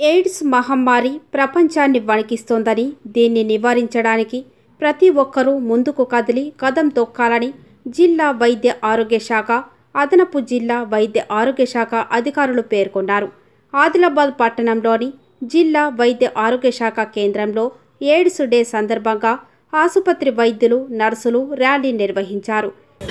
AIDS మహమ్మారి ప్రపంచాన్ని వణికిస్తోందని దీన్ని నివారించడానికి ప్రతి ఒక్కరూ ముందుకు కదిలి కదం తొక్కాలని జిల్లా వైద్య ఆరోగ్య శాఖ అదనపు జిల్లా వైద్య ఆరోగ్య శాఖ అధికారులు పేర్కొన్నారు ఆదిలాబాద్ పట్టణంలోని జిల్లా వైద్య ఆరోగ్య శాఖ కేంద్రంలో ఎయిడ్స్ డే సందర్భంగా ఆసుపత్రి వైద్యులు నర్సులు ర్యాలీ నిర్వహించారు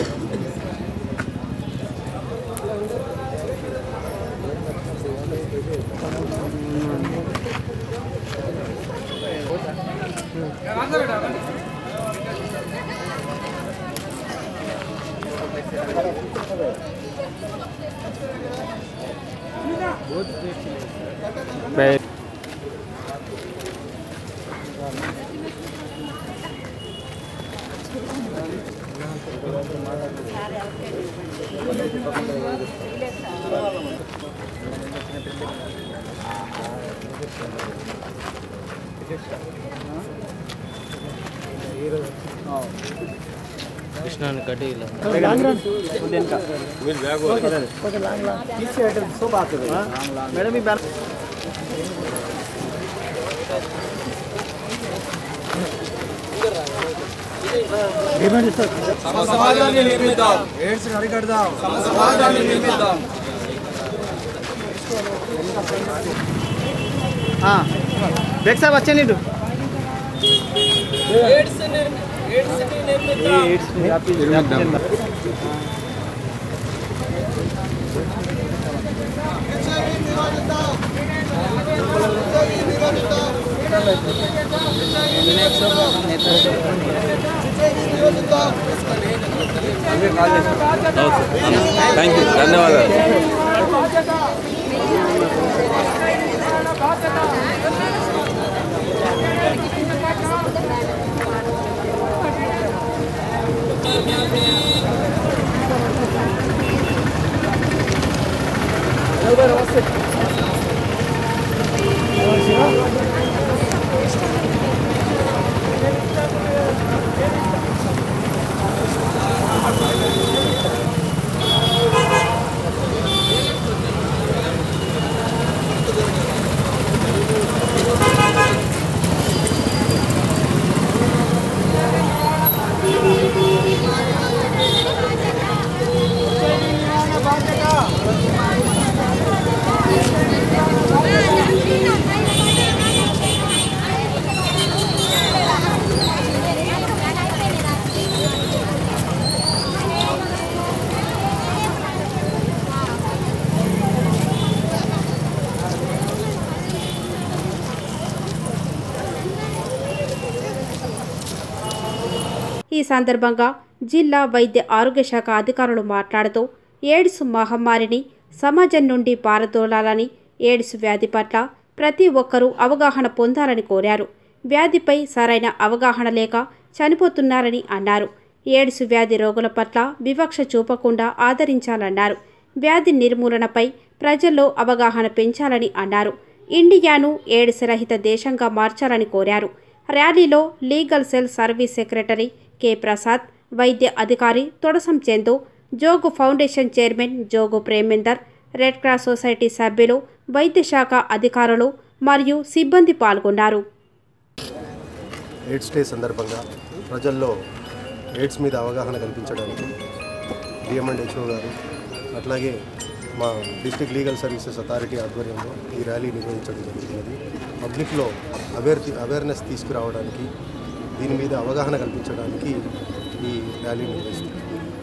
కృష్ణాని కటి ఇలా మేడం ఈ బ్యాన్ సమాజాన్ని నిర్మిద్దాం ఎయిడ్స్ అరికడదాం సమాజాన్ని నిర్మిద్దాం బేక్ సాబ్ వచ్చే నీడు థ్యాంక్ యూ ధన్యవాదాలు ఈ సందర్భంగా జిల్లా వైద్య ఆరోగ్య శాఖ అధికారులు మాట్లాడుతూ ఎయిడ్స్ మహమ్మారిని సమాజం నుండి పారదోలాలని ఎయిడ్స్ వ్యాధి పట్ల ప్రతి ఒక్కరూ అవగాహన పొందాలని కోరారు వ్యాధిపై సరైన అవగాహన లేక చనిపోతున్నారని అన్నారు ఎయిడ్స్ వ్యాధి రోగుల పట్ల వివక్ష చూపకుండా ఆదరించాలన్నారు వ్యాధి నిర్మూలనపై ప్రజల్లో అవగాహన పెంచాలని అన్నారు ఇండియాను ఎయిడ్స్ రహిత దేశంగా మార్చాలని కోరారు ర్యాలీలో legal cell service secretary K Prasad వైద్య అధికారి Todasam Chandu Jogu foundation chairman Jogu Premender red cross society సభ్యులు వైద్య శాఖ అధికారులు మరియు సిబ్బంది పాల్గొన్నారు ఎయిడ్స్ డే సందర్భంగా ప్రజల్లో ఎయిడ్స్ మీద అవగాహన కల్పించడానికి డిఎంఎండ్హెచ్ఓ గారు అట్లాగే మా డిస్ట్రిక్ట్ లీగల్ సర్వీసెస్ అథారిటీ ఆధ్వర్యంలో ఈ ర్యాలీ నిర్వహించడం జరుగుతున్నది పబ్లిక్లో అవేర్ అవేర్నెస్ తీసుకురావడానికి దీని మీద అవగాహన కల్పించడానికి ఈ ర్యాలీ నిర్వహిస్తుంది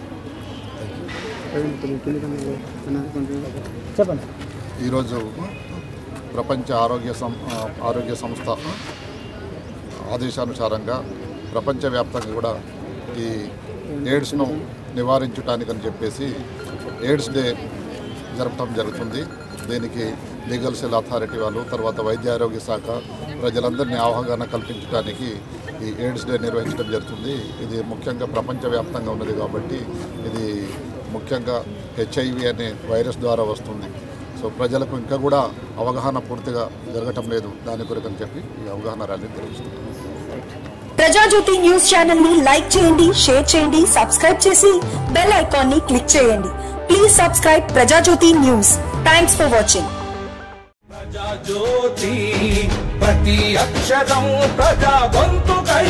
చెప్పండి ఈరోజు ప్రపంచ ఆరోగ్య సం ఆరోగ్య సంస్థ ఆదేశానుసారంగా ప్రపంచవ్యాప్తంగా కూడా ఈ ఎయిడ్స్ను నివారించడానికని చెప్పేసి ఎయిడ్స్ డే జరపడం జరుగుతుంది దీనికి లీగల్ సెల్ అథారిటీ వాళ్ళు తర్వాత వైద్య ఆరోగ్య శాఖ ప్రజలందరినీ అవగాహన కల్పించడానికి ఈ ఎయిడ్స్ డే నిర్వహించడం జరుగుతుంది ఇది ముఖ్యంగా ప్రపంచవ్యాప్తంగా ఉన్నది కాబట్టి ఇది ముఖ్యంగా హెచ్ఐవి అనే వైరస్ ద్వారా వస్తుంది సో ప్రజలకు ఇంకా కూడా అవగాహన పూర్తిగా జరగటం లేదు దాని కొరకని చెప్పి ఈ అవగాహన ర్యాలీ నిర్వహిస్తున్నాం ప్రజాజ్యోతి న్యూస్ ఛానల్ ని లైక్ చేయండి షేర్ చేయండి సబ్స్క్రైబ్ చేసి బెల్ ఐకాన్ ని క్లిక్ చేయండి please subscribe Prajajyothi news thanks for watching Praja Jyothi ప్రతి అక్షరం ప్రజా గొంతుకై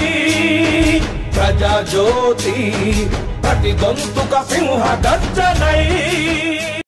ప్రజా జ్యోతి ప్రతి గొంతుక సింహ గర్జనై